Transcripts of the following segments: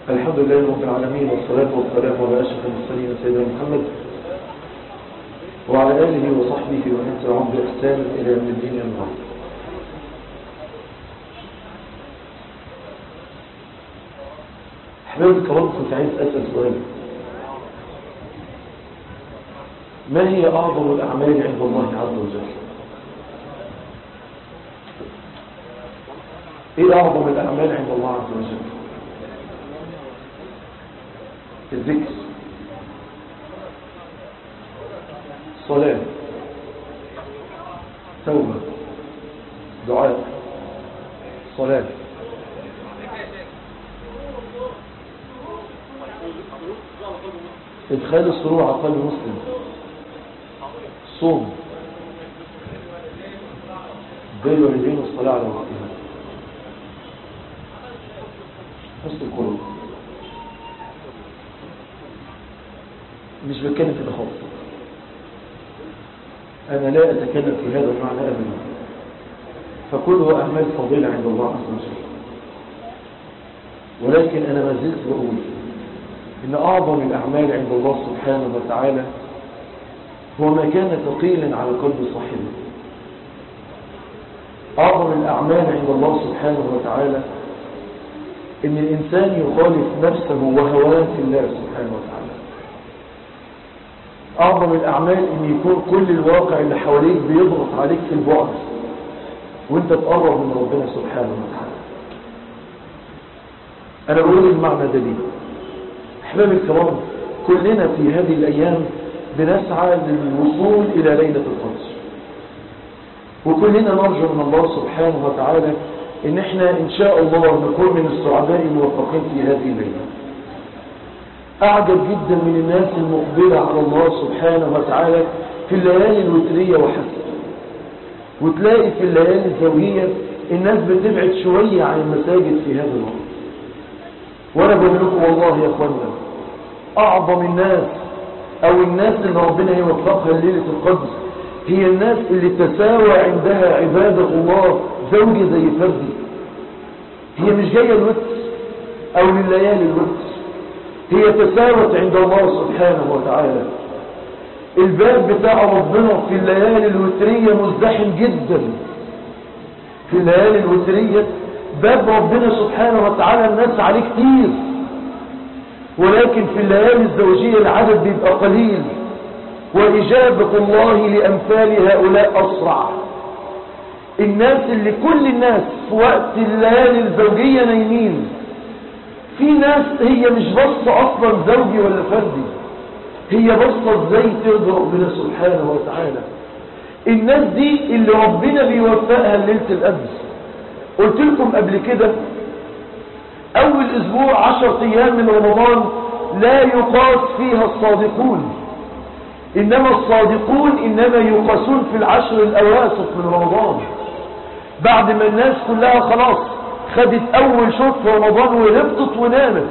الحمد لله رب العالمين والصلاة والسلام على أشرف المرسلين سيدنا محمد وعلى آله وصحبه ومن تبعهم بإحسان إلى يوم الدين أما بعد أحبابي الكرام كنت عايز أسأل سؤال ما هي أعظم الأعمال عند الله عز وجل إيه أعظم الأعمال عند الله عز وجل الذكر صلاة توبة دعاء صلاة إدخال السرور على قلب مسلم صوم بر الوالدين والصلاة على وقتها حسن القلوب مش بتكلم في ده خالص أنا لا أتكلم في هذا المعنى أبدا فكله أعمال فضيلة عند الله عز وجل ولكن أنا ما زلت بقول إن أعظم الأعمال عند الله سبحانه وتعالى هو ما كان ثقيلا على قلب صاحبه أعظم الأعمال عند الله سبحانه وتعالى إن الإنسان يخالف نفسه وهواه في الله سبحانه وتعالى أعظم الأعمال إن يكون كل الواقع اللي حواليك بيضغط عليك في البعد وانت تقرب من ربنا سبحانه وتعالى أنا بقول المعنى ده ليه أحبابي الكرام كلنا في هذه الأيام بنسعى للوصول إلى ليلة القدر وكلنا نرجو من الله سبحانه وتعالى إن احنا إن شاء الله نكون من السعداء الموفقين في هذه الليلة أعجب جدا من الناس المقبلة على الله سبحانه وتعالى في الليالي الوترية وحسب وتلاقي في الليالي الزوجية الناس بتبعد شوية عن المساجد في هذا الوقت وأنا بقول لكم والله يا أخوانا أعظم الناس أو الناس اللي ربنا يوفقها ليلة القدر هي الناس اللي تساوى عندها عبادة الله زوجة زي فردي هي مش جاية الوتر أو لليالي الوتر هي تساوت عند الله سبحانه وتعالى الباب بتاع ربنا في الليالي الوترية مزدحم جدا في الليالي الوترية باب ربنا سبحانه وتعالى الناس عليه كتير ولكن في الليالي الزوجية العدد بيبقى قليل وإجابة الله لأمثال هؤلاء أسرع الناس اللي كل الناس في وقت الليالي الزوجية نايمين في ناس هي مش بصة أصلا زوجي ولا فردي هي بصة ازاي ترضى ربنا سبحانه وتعالى الناس دي اللي ربنا بيوفقها ليلة القدر قلت لكم قبل كده أول أسبوع عشر أيام من رمضان لا يقاس فيها الصادقون إنما الصادقون إنما يقاسون في العشر الأواسط من رمضان بعد ما الناس كلها خلاص خدت أول شوط في رمضان وهبطت ونامت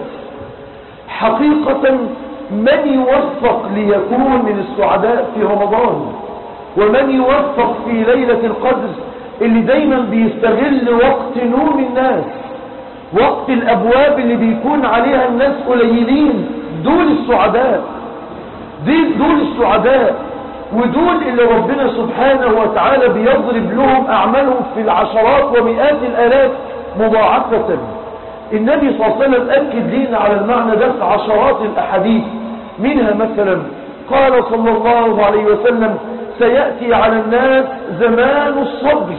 حقيقة من يوفق ليكون من السعداء في رمضان ومن يوفق في ليلة القدر اللي دايما بيستغل وقت نوم الناس وقت الأبواب اللي بيكون عليها الناس قليلين دول السعداء دي دول السعداء ودول اللي ربنا سبحانه وتعالى بيضرب لهم أعمالهم في العشرات ومئات الآلاف مضاعفة النبي صلى الله عليه وسلم أكد لنا على المعنى ده في عشرات الأحاديث منها مثلا قال صلى الله عليه وسلم سيأتي على الناس زمان الصبر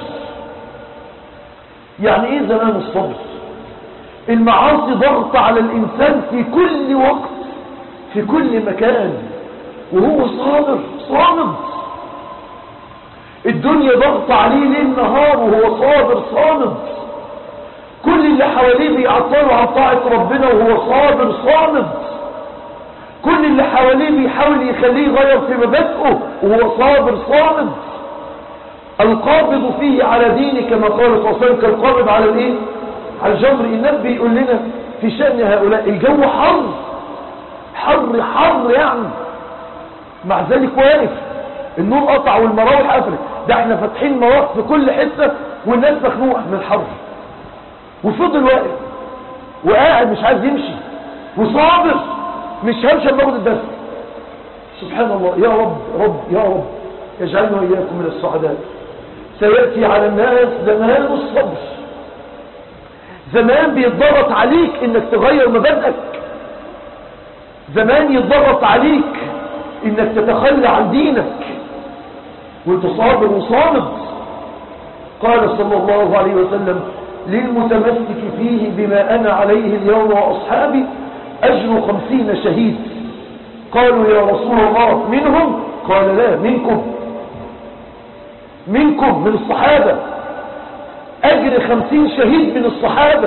يعني ايه زمان الصبر المعاصي ضغط على الإنسان في كل وقت في كل مكان وهو صابر صامد الدنيا ضغط عليه ليل نهار وهو صابر صامد كل اللي حواليه بيعطلوا عن طاعة ربنا وهو صابر صامد كل اللي حواليه بيحاول يخليه يغير في مبادئه وهو صابر صامد القابض فيه على دينه كما قال صلى الله عليه وسلم كالقابض على الايه على الجمر النبي بيقول لنا في شأن هؤلاء الجو حر حر حر يعني مع ذلك واقف النور قطع والمراوح قفلت ده احنا فاتحين مواقف في كل حته والناس مخنوقه من الحر وفضل واقف وقاعد مش عايز يمشي وصابر مش همشي باخد الدرس سبحان الله يا رب رب يا رب يجعلنا وإياكم من السعداء سيأتي على الناس زمان الصبر زمان بيتضغط عليك انك تغير مبادئك زمان يتضغط عليك انك تتخلى عن دينك وانت صابر وصامد قال صلى الله عليه وسلم للمتمسك فيه بما أنا عليه اليوم وأصحابي أجر خمسين شهيد قالوا يا رسول الله منهم قال لا منكم منكم من الصحابة أجر خمسين شهيد من الصحابة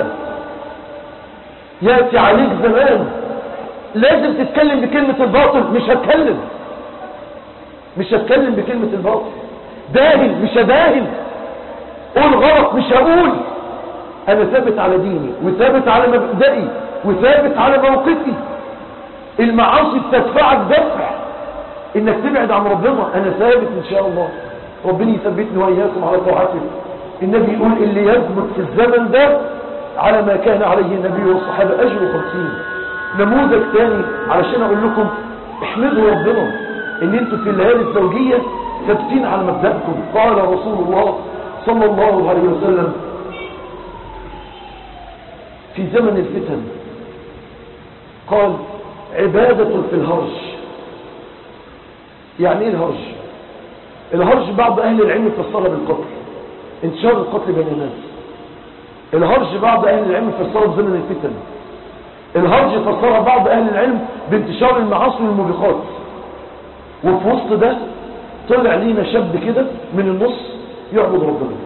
يأتي عليك زمان لازم تتكلم بكلمة الباطل مش هتكلم مش هتكلم بكلمة الباطل داهن مش هداهن قول غلط مش هقول انا ثابت على ديني وثابت على مبدئي وثابت على موقفي المعاصي بتدفعك دفع انك تبعد عن ربنا انا ثابت ان شاء الله ربنا يثبتني واياكم على طاعته النبي يقول اللي يثبت في الزمن ده على ما كان عليه النبي والصحابة اجر خمسين نموذج تاني علشان اقول لكم احمدوا ربنا ان انتوا في الليالي الزوجية ثابتين على مبدأكم قال رسول الله صلى الله عليه وسلم في زمن الفتن قال عبادة في الهرج يعني ايه الهرج الهرج بعض اهل العلم فسرها بالقتل انتشار القتل بين الناس الهرج بعض اهل العلم فسرها بزمن الفتن الهرج فسرها بعض اهل العلم بانتشار المعاصي والموبقات وفي وسط ده طلع لينا شاب كده من النص يعبد ربنا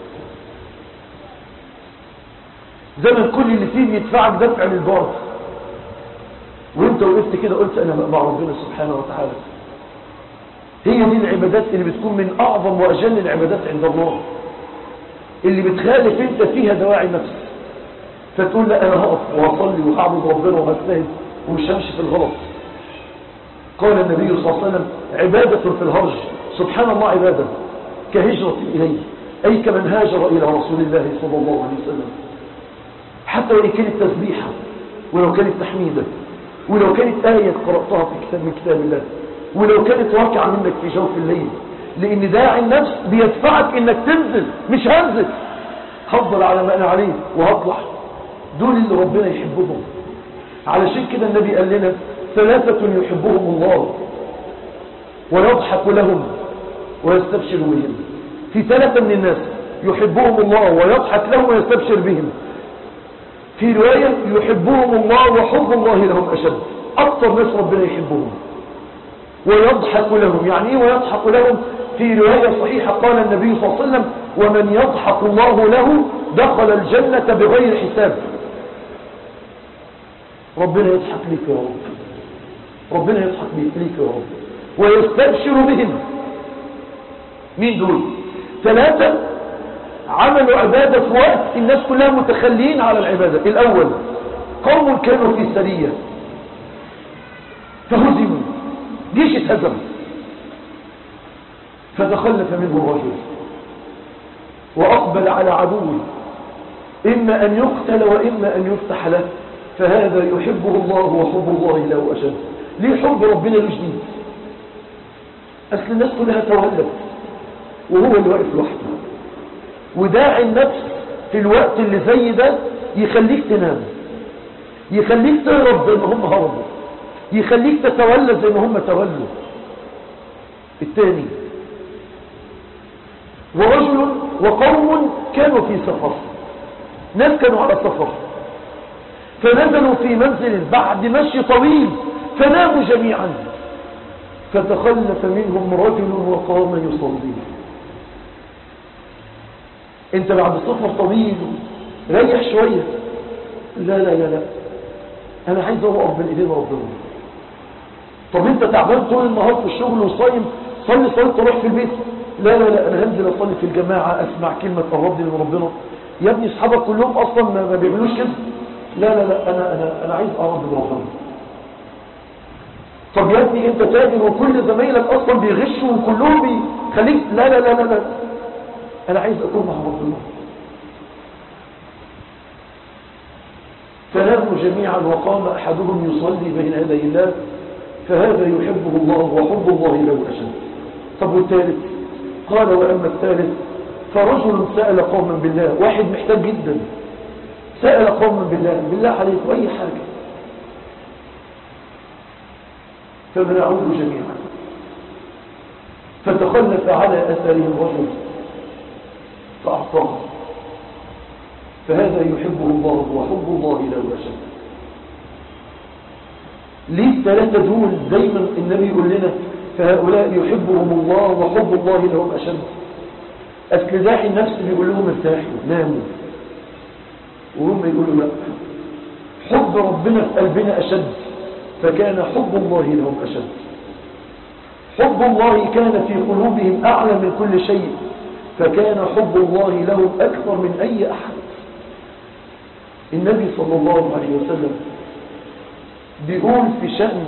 زمن كل اللي فيه يدفعك دفع للبعد وانت وقفت كده قلت انا مع ربنا سبحانه وتعالى هي دي العبادات اللي بتكون من اعظم واجل العبادات عند الله اللي بتخالف انت فيها دواعي النفس فتقول لا انا هقف واصلي وهعبد ربنا وهجتهد ومش همشي في الغلط قال النبي صلى الله عليه وسلم عبادة في الهرج سبحان الله عبادة كهجرة إليه أي كمن هاجر إلى رسول الله صلى الله عليه وسلم حتى وإن كانت تسبيحة ولو كانت تحميدة ولو كانت آية قرأتها في كتاب من كتاب الله ولو كانت واقعة منك في جوف الليل لأن داعي النفس بيدفعك إنك تنزل مش هنزل هفضل على ما أنا عليه وهطلع دول اللي ربنا يحبهم علشان كده النبي قال لنا ثلاثة يحبهم الله ويضحك لهم ويستبشر بهم في ثلاثة من الناس يحبهم الله ويضحك لهم ويستبشر بهم في رواية يحبهم الله وحب الله لهم أشد أكثر ناس ربنا يحبهم ويضحك لهم يعني إيه ويضحك لهم في رواية صحيحة قال النبي صلى الله عليه وسلم ومن يضحك الله له دخل الجنة بغير حساب ربنا يضحك لك يا رب ربنا يضحك لك يا رب ويستبشر بهم مين دول ثلاثة عملوا عبادة في وقت الناس كلها متخلين على العبادة الأول قوم كانوا في سرية فهزموا جيش اتهزم فتخلف منه الرجل وأقبل على عدوه إما أن يقتل وإما أن يفتح له فهذا يحبه الله وحب الله له أشد ليه حب ربنا له جديد أصل الناس كلها تولت وهو اللي واقف لوحده وداعي النفس في الوقت اللي زي ده يخليك تنام يخليك تهرب زي ما هم هربوا يخليك تتولى زي ما هم تولوا الثاني ورجل وقوم كانوا في سفر ناس كانوا على سفر فنزلوا في منزل بعد مشي طويل فناموا جميعا فتخلف منهم رجل وقام يصلي انت بعد سفر طويل ريح شوية لا لا لا لا انا عايز اقف بين ايدين ربنا طب انت تعبان طول النهار في الشغل وصايم صلي صلاه تروح في البيت لا لا لا انا هنزل اصلي في الجماعه اسمع كلمه تقربني من ربنا يا ابني اصحابك كلهم اصلا ما بيعملوش كده لا لا لا انا انا انا عايز اقرب من ربنا طب يا ابني انت تاجر وكل زمايلك اصلا بيغشوا وكلهم بيخليك لا لا لا لا لا انا عايز اكون مع ربنا فناموا جميعا وقام أحدهم يصلي بين يدي الله فهذا يحبه الله وحب الله له أشد طب والثالث قال وأما الثالث فرجل سأل قوما بالله واحد محتاج جدا سأل قوما بالله بالله عليكم أي حاجة فمنعوه جميعا فتخلف على أثرهم رجل فأعطاه فهذا يحبه الله وحب الله له أشد ليه الثلاثة دول دايما النبي يقول لنا فهؤلاء يحبهم الله وحب الله لهم أشد أسلداح النفس بيقول لهم ارتاحوا ناموا وهم يقولوا لا حب ربنا في قلبنا أشد فكان حب الله لهم أشد حب الله كان في قلوبهم أعلى من كل شيء فكان حب الله لهم أكثر من أي أحد النبي صلى الله عليه وسلم بيقول في شأن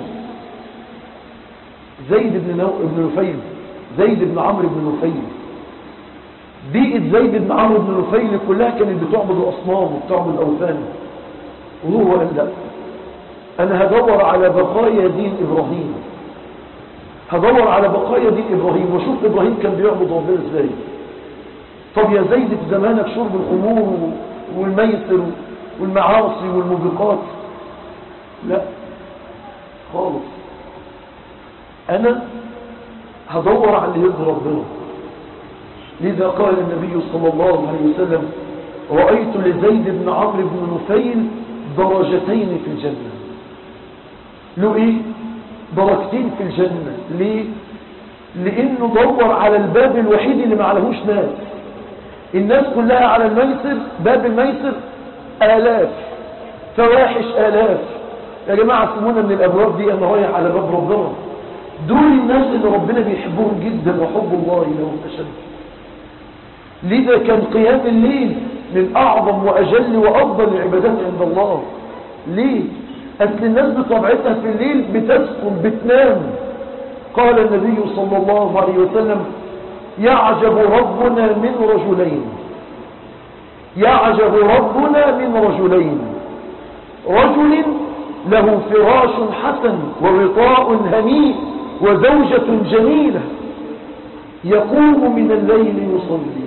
زيد بن, نو... بن نفيل زيد بن عمرو بن نفيل بيئة زيد بن عمرو بن نفيل كلها كانت بتعبد أصنام وبتعبد أوثان وهو قال لا أنا هدور على بقايا دين إبراهيم هدور على بقايا دين إبراهيم وشوف إبراهيم كان بيعبد ربنا إزاي طب يا زيد في زمانك شرب الخمور والميسر والمعاصي والموبقات لا خالص أنا هدور على اللي يرضي ربنا لذا قال النبي صلى الله عليه وسلم رأيت لزيد بن عمرو بن نفيل درجتين في الجنة له ايه درجتين في الجنة ليه لانه دور على الباب الوحيد اللي ما عليهوش ناس الناس كلها على الميسر باب الميسر آلاف فواحش آلاف يا جماعة سمونا من الأبواب دي أنا رايح على باب ربنا دول الناس اللي ربنا بيحبهم جدا وحب الله لهم أشد لذا كان قيام الليل من أعظم وأجل وأفضل العبادات عند الله ليه؟ أصل الناس بطبيعتها في الليل بتسكن بتنام قال النبي صلى الله عليه وسلم يعجب ربنا من رجلين يعجب ربنا من رجلين رجل له فراش حسن وغطاء هنيء وزوجة جميلة يقوم من الليل يصلي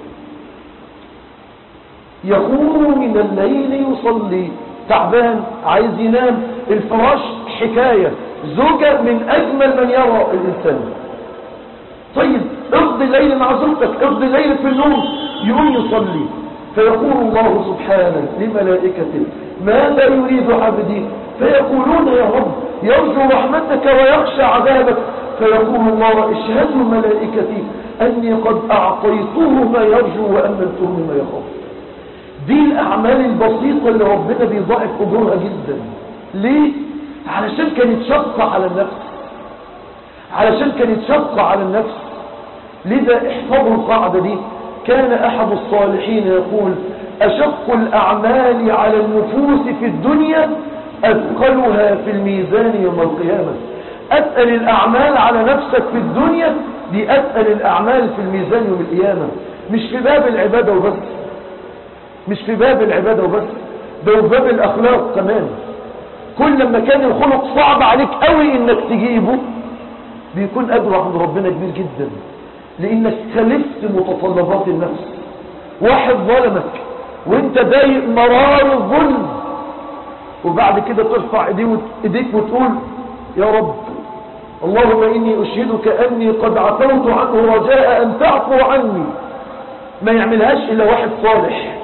يقوم من الليل يصلي تعبان عايز ينام الفراش حكاية زوجة من أجمل من يرى الإنسان طيب اقضي الليل مع زوجتك اقضي الليل في النوم يقوم يصلي فيقول الله سبحانه لملائكته ماذا يريد عبدي فيقولون يا رب يرجو رحمتك ويخشى عذابك فيقول الله اشهدوا ملائكتي أني قد أعطيته ما يرجو وأمنته ما يخاف دي الأعمال البسيطة اللي ربنا بيضاعف أجورها جدا ليه؟ علشان كانت شقة على النفس علشان كانت شقة على النفس لذا احفظوا القاعدة دي كان أحد الصالحين يقول أشق الأعمال على النفوس في الدنيا أثقلها في الميزان يوم القيامة أثقل الأعمال على نفسك في الدنيا دي أثقل الأعمال في الميزان يوم القيامة مش في باب العبادة وبس مش في باب العبادة وبس ده في باب الأخلاق كمان كل ما كان الخلق صعب عليك قوي انك تجيبه بيكون أجر عند ربنا كبير جدا لانك خلفت متطلبات النفس واحد ظلمك وانت ضايق مرار الظلم وبعد كده ترفع ايديك وتقول يا رب اللهم اني اشهدك اني قد عفوت عنه رجاء ان تعفو عني ما يعملهاش الا واحد صالح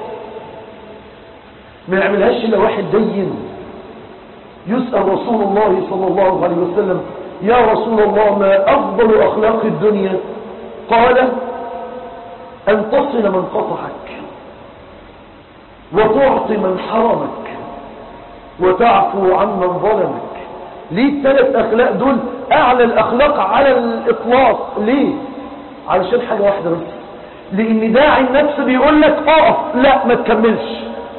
ما يعملهاش الا واحد دين يسأل رسول الله صلى الله عليه وسلم يا رسول الله ما أفضل أخلاق الدنيا قال أن تصل من قطعك وتعطي من حرمك وتعفو عن من ظلمك ليه الثلاث أخلاق دول أعلى الأخلاق على الإطلاق ليه علشان حاجة واحدة بس لأن داعي النفس بيقول لك اقف لا ما تكملش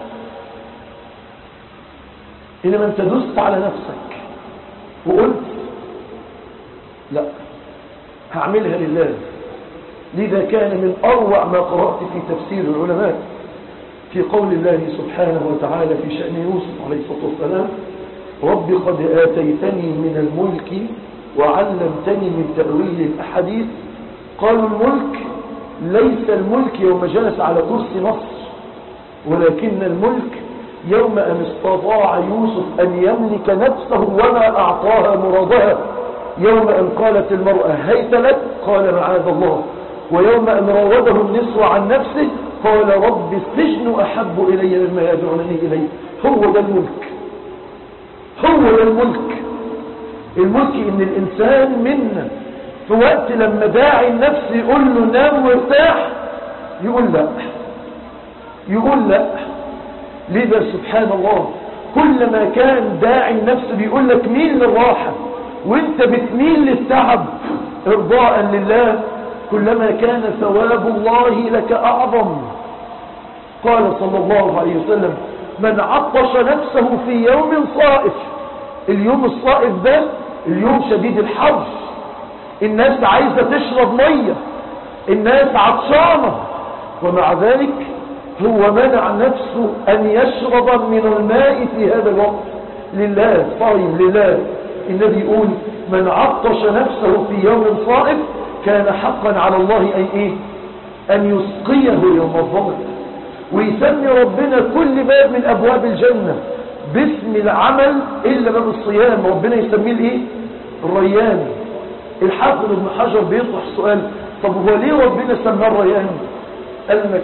إنما أنت دست على نفسك وقلت لا هعملها لله لذا كان من أروع ما قرأت في تفسير العلماء في قول الله سبحانه وتعالى في شأن يوسف عليه الصلاة والسلام رب قد آتيتني من الملك وعلمتني من تأويل الأحاديث قالوا الملك ليس الملك يوم جلس على كرسي مصر ولكن الملك يوم أن استطاع يوسف أن يملك نفسه وما أعطاها مرادها يوم أن قالت المرأة هيت لك قال معاذ الله ويوم أن راوده النسوة عن نفسه قال رب السجن أحب إلي مما يدعونني إليه هو ده الملك هو ده الملك الملك إن الإنسان منا في وقت لما داعي النفس يقول له نام وارتاح يقول لا يقول لا لذا سبحان الله كلما كان داعي النفس بيقول لك ميل للراحة وانت بتميل للتعب ارضاء لله كلما كان ثواب الله لك اعظم قال صلى الله عليه وسلم من عطش نفسه في يوم صائف اليوم الصائف ده اليوم شديد الحر الناس عايزة تشرب مية الناس عطشانة ومع ذلك هو منع نفسه أن يشرب من الماء في هذا الوقت لله صايم لله النبي يقول من عطش نفسه في يوم صائف كان حقا على الله أن إيه أن يسقيه يوم الظهر ويسمي ربنا كل باب من أبواب الجنة باسم العمل إلا باب الصيام ربنا يسميه الإيه الريان الحافظ ابن حجر بيطرح سؤال طب هو ليه ربنا سماه الريان قال لك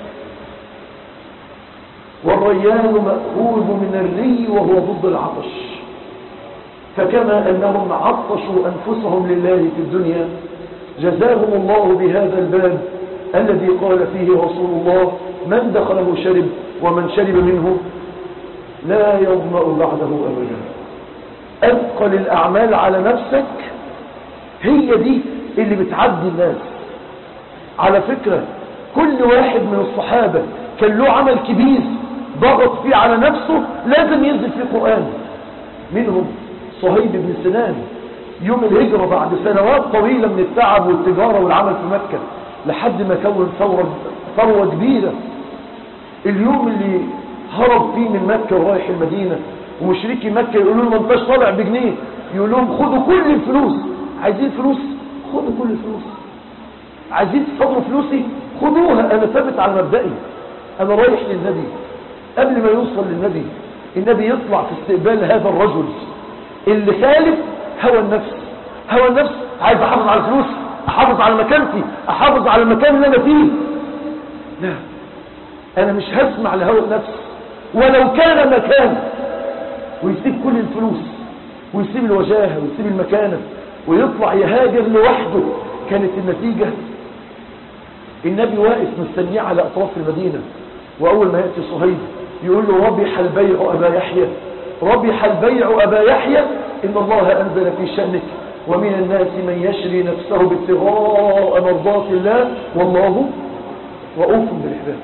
والريان مأخوذ من الري وهو ضد العطش فكما أنهم عطشوا أنفسهم لله في الدنيا جزاهم الله بهذا الباب الذي قال فيه رسول الله من دخله شرب ومن شرب منه لا يظمأ بعده أبدا أثقل الأعمال على نفسك هي دي اللي بتعدي الناس على فكرة كل واحد من الصحابة كان له عمل كبير ضغط فيه على نفسه لازم ينزل فيه قرآن منهم صهيب بن سنان يوم الهجرة بعد سنوات طويلة من التعب والتجارة والعمل في مكة لحد ما كون ثورة, ثروة كبيرة اليوم اللي هرب فيه من مكة ورايح المدينة ومشركي مكة يقولوا له ما انتش طالع بجنيه يقول لهم خدوا كل الفلوس عايزين فلوس خدوا كل الفلوس عايزين تصدروا فلوسي خدوها انا ثابت على مبدئي انا رايح للنبي قبل ما يوصل للنبي النبي يطلع في استقبال هذا الرجل اللي خالف هوى النفس هوى النفس عايز احافظ على الفلوس احافظ على مكانتي احافظ على المكان اللي انا فيه لا انا مش هسمع لهوى النفس ولو كان مكان ويسيب كل الفلوس ويسيب الوجاهه ويسيب المكانه ويطلع يهاجر لوحده كانت النتيجة النبي واقف مستنيه على أطراف المدينة وأول ما يأتي صهيب يقول له ربح البيع أبا يحيى ربح البيع أبا يحيى إن الله أنزل في شأنك ومن الناس من يشري نفسه بابتغاء مرضات الله والله رؤوف بالعباد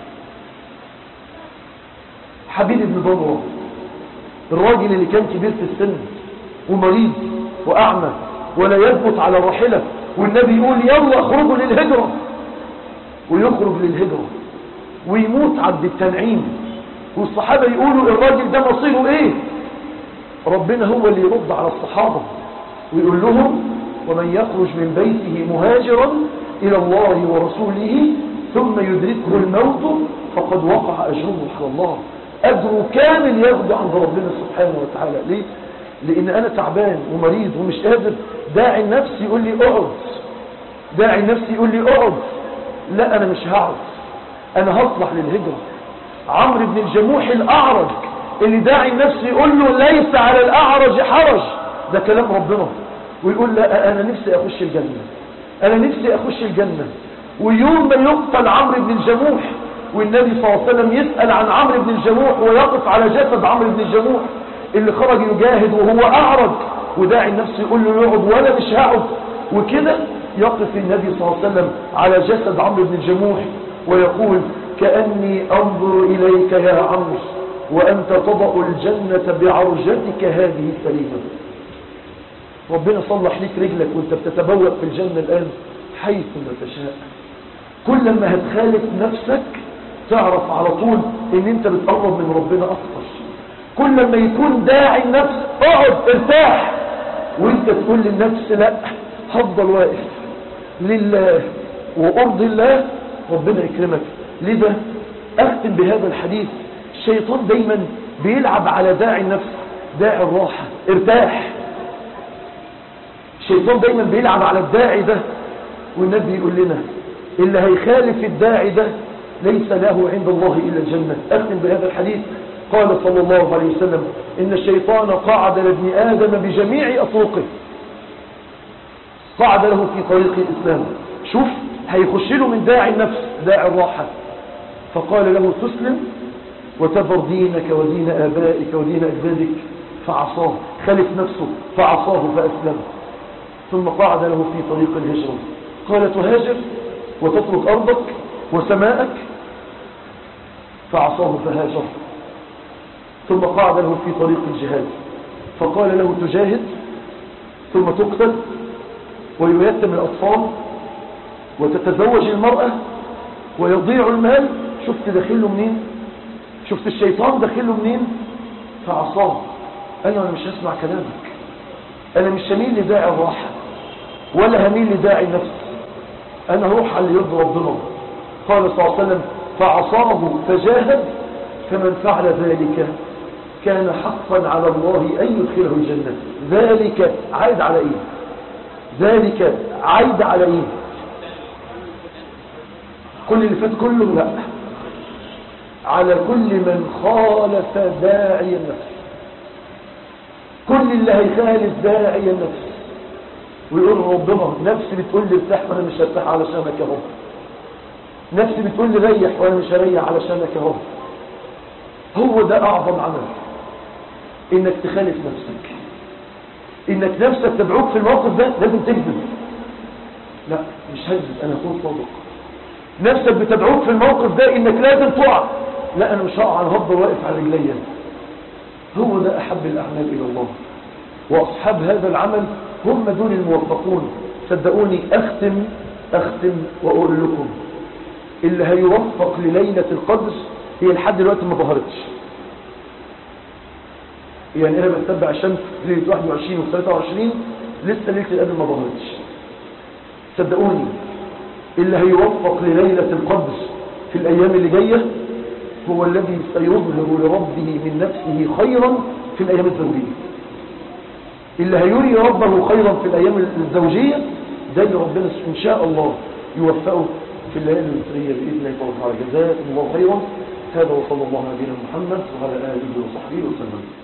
حبيب بن ضمرة الراجل اللي كان كبير في السن ومريض وأعمى ولا يثبت على الراحلة والنبي يقول يلا اخرجوا للهجرة ويخرج للهجرة ويموت عبد التنعيم والصحابة يقولوا الراجل ده مصيره ايه ربنا هو اللي يرد على الصحابة ويقول لهم ومن يخرج من بيته مهاجرا إلى الله ورسوله ثم يدركه الموت فقد وقع أجره على الله أجره كامل ياخده عند ربنا سبحانه وتعالى ليه لان انا تعبان ومريض ومش قادر داعي النفس يقول لي اقعد داعي النفس يقول لي اقعد لا انا مش هقعد انا هصلح للهجرة عمرو بن الجموح الاعرج اللي داعي النفس يقول له ليس على الاعرج حرج ده كلام ربنا ويقول لا انا نفسي اخش الجنة انا نفسي اخش الجنة ويوم ما يقتل عمرو بن الجموح والنبي صلى الله عليه وسلم يسأل عن عمرو بن الجموح ويقف على جسد عمرو بن الجموح اللي خرج يجاهد وهو أعرج وداعي النفس يقول له يقعد ولا مش هقعد وكده يقف النبي صلى الله عليه وسلم على جسد عمرو بن الجموح ويقول كأني أنظر إليك يا عمرو وأنت تضع الجنة بعرجتك هذه السليمة ربنا صلح ليك رجلك وانت بتتبوأ في الجنة الآن حيث ما تشاء كل ما هتخالف نفسك تعرف على طول ان انت بتقرب من ربنا اكتر كل ما يكون داعي النفس اقعد ارتاح وانت تقول للنفس لا هفضل واقف لله وارضي الله ربنا يكرمك لذا اختم بهذا الحديث الشيطان دايما بيلعب على داعي النفس داعي الراحة ارتاح الشيطان دايما بيلعب على الداعي ده والنبي يقول لنا اللي هيخالف الداعي ده ليس له عند الله إلا الجنة أختم بهذا الحديث قال صلى الله عليه وسلم إن الشيطان قعد لابن آدم بجميع أطرقه قعد له في طريق الإسلام شوف هيخش له من داعي النفس داعي الراحة فقال له تسلم وتذر دينك ودين آبائك ودين أجدادك فعصاه خلف نفسه فعصاه فأسلم ثم قعد له في طريق الهجرة قال تهاجر وتترك أرضك وسماءك فعصاه فهاجر ثم قعد له في طريق الجهاد فقال له تجاهد ثم تقتل وييتم الأطفال وتتزوج المرأة ويضيع المال شفت داخله منين شفت الشيطان داخله منين فعصاه قال له أنا مش هسمع كلامك أنا مش هميل لداعي الراحة ولا هميل لداعي النفس أنا هروح على اللي يرضي ربنا قال صلى الله عليه وسلم فعصاه فجاهد فمن فعل ذلك كان حقا على الله أن يدخله الجنة ذلك عايد على إيه ذلك عايد على إيه كل اللي فات كله لا على كل من خالف داعي النفس كل اللي هيخالف داعي النفس ويقول ربنا نفسي بتقول لي ارتاح وانا مش هرتاح علشانك يا رب نفسي بتقول لي ريح وانا مش هريح علشانك يا رب هو ده اعظم عمل انك تخالف نفسك انك نفسك تدعوك في الموقف ده لازم تكذب لا مش هكذب انا اكون صادق نفسك بتدعوك في الموقف ده انك لازم تقع لا انا مش هقع انا هفضل واقف على رجليا هو ده احب الاعمال الى الله واصحاب هذا العمل هم دول الموفقون صدقوني اختم اختم واقول لكم اللي هيوفق لليلة القدر هي لحد دلوقتي ما ظهرتش يعني انا بتبع الشمس ليلة 21 و 23 لسه ليلة القدر ما ظهرتش صدقوني اللي هيوفق لليلة القدر في الايام اللي جاية هو الذي سيظهر لربه من نفسه خيرا في الايام الزوجية اللي هيري ربه خيرا في الايام الزوجية ده اللي ربنا ان شاء الله يوفقه في الليالي الوترية بإذن الله تعالى جزاكم الله خيرا هذا وصلى الله على نبينا محمد وعلى آله وصحبه وسلم